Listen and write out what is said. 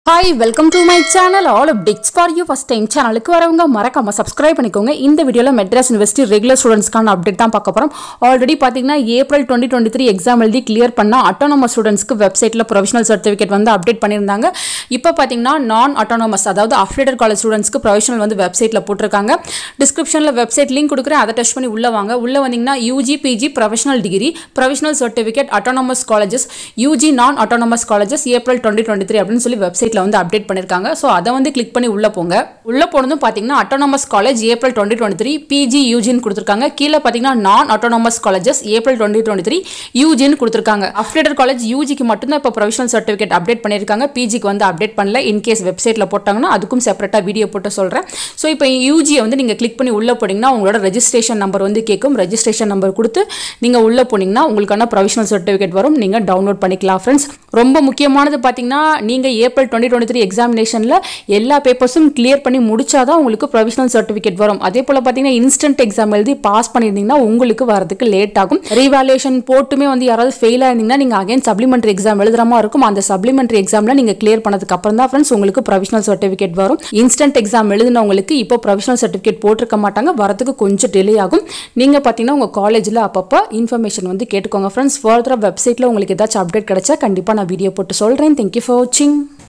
hi welcome to my channel all updates for you first time சேனலுக்கு வரவங்க மறக்காம subscribe பண்ணிக்கோங்க இந்த வீடியோவில் மெட்ராஸ் யூனிவர்சிட்டி ரெகுலர் ஸ்டூடெண்ட்ஸ்க்கான அப்டேட் தான் பார்க்க போகிறோம் ஆல்ரெடி பார்த்தீங்கன்னா April twenty twenty three exam எழுதி கிளியர் பண்ணால் அட்டானமஸ் ஸ்டூடெண்ட்ஸ்க்கு வெப்சைட்டில் ப்ரொஃபஷனல் சர்டிஃபிகேட் வந்து அப்டேட் பண்ணியிருந்தாங்க இப்போ பார்த்தீங்கன்னா நான் அட்டானமஸ் அதாவது அஃபிலேட்டட் காலேஜ் ஸ்டூடெண்ட்ஸ்க்கு ப்ரொஃபஷனல் வந்து வெப்சைட்டில் போட்டிருக்காங்க டிஸ்கிரிப்ஷனில் வெப்சைட் லிங்க் கொடுக்குறேன் அதை டச் பண்ணி உள்ளே வாங்க உள்ளே வந்தீங்கன்னா UG PG professional degree professional certificate autonomous colleges UG non autonomous colleges April twenty twenty three அப்படின்னு சொல்லி வெப்சைட்டில் வந்து அப்டேட் பண்ணியிருக்காங்க ஸோ அதை வந்து கிளிக் பண்ணி உள்ளே போங்க உள்ளே போனதும் பார்த்தீங்கன்னா autonomous college April twenty twenty three PG யூஜின்னு கொடுத்துருக்காங்க கீழே பார்த்தீங்கன்னா non autonomous colleges April twenty twenty three யூஜின்னு கொடுத்துருக்காங்க அஃபிலேட்டட் காலேஜ் யூஜிக்கு மட்டும்தான் இப்போ ப்ரொஃபஷனல் சர்டிஃபிகேட் அப்டேட் பண்ணியிருக்காங்க பிஜிக்கு வந்து அப்டேட் பண்ணல இன்கேஸ் வெப்சைட்டில் போட்டாங்கன்னா அதுக்கும் செப்பரேட்டாக வீடியோ போட்டு சொல்கிறேன் ஸோ இப்போ யூஜியை வந்து நீங்கள் கிளிக் பண்ணி உள்ளே போனீங்கன்னா உங்களோட ரெஜிஸ்ட்ரேஷன் நம்பர் வந்து கேட்கும் ரெஜிஸ்ட்ரேஷன் நம்பர் கொடுத்து நீங்கள் உள்ளே போனீங்கன்னா உங்களுக்கான ப்ரொஃபஷனல் சர்டிஃபிகேட் வரும் நீங்கள் டவுன்லோட் பண்ணிக்கலாம் ஃப்ரெண்ட்ஸ் ரொம்ப முக்கியமானது பார்த்தீங்கன்னா நீங்கள் ஏப்ரல் டுவெண்ட்டி டுவெண்ட்டி த்ரீ எக்ஸாமினேஷனில் எல்லா பேப்பர்ஸும் கிளியர் பண்ணி முடிச்சாதான் உங்களுக்கு ப்ரொஃபஷனல் சர்டிஃபிகேட் வரும் அதே போல் பார்த்தீங்கன்னா இன்ஸ்டன்ட் எக்ஸாம் எழுதி பாஸ் பண்ணியிருந்தீங்கன்னா உங்களுக்கு வரதுக்கு லேட் ஆகும் ரீவாலுவேஷன் போட்டுமே வந்து யாராவது ஃபெயில் ஆயிருந்தீங்கன்னா நீங்கள் அகைன் சப்ளிமெண்ட்ரி எக்ஸாம் எழுதுற மாதிரி இருக்கும் அந்த சப்ளிமெண்ட்ரி எக்ஸாமில் நீங்கள் கிளியர் பண்ணதுக்கு அப்புறம் தான் ஃப்ரெண்ட்ஸ் உங்களுக்கு ப்ரொஃபஷனல் சர்டிஃபிகேட் வரும் இன்ஸ்டன்ட் எக்ஸாம் எழுதினவங்களுக்கு இப்போ ப்ரொஃபஷனல் சர்டிஃபிகேட் போட்டிருக்க மாட்டாங்க வரதுக்கு கொஞ்சம் டிலே ஆகும் நீங்கள் பார்த்தீங்கன்னா உங்கள் காலேஜில் அப்பப்போ இன்ஃபர்மேஷன் வந்து கேட்டுக்கோங்க ஃப்ரெண்ட்ஸ் ஃபர்தராக வெப்சைட்டில் உங்களுக்கு ஏதாச்சும் அப்டேட் கிடைச்சா கண்டிப்பாக நான் வீடியோ போட்டு சொல்கிறேன் தேங்க்யூ ஃபார் வாட்சிங்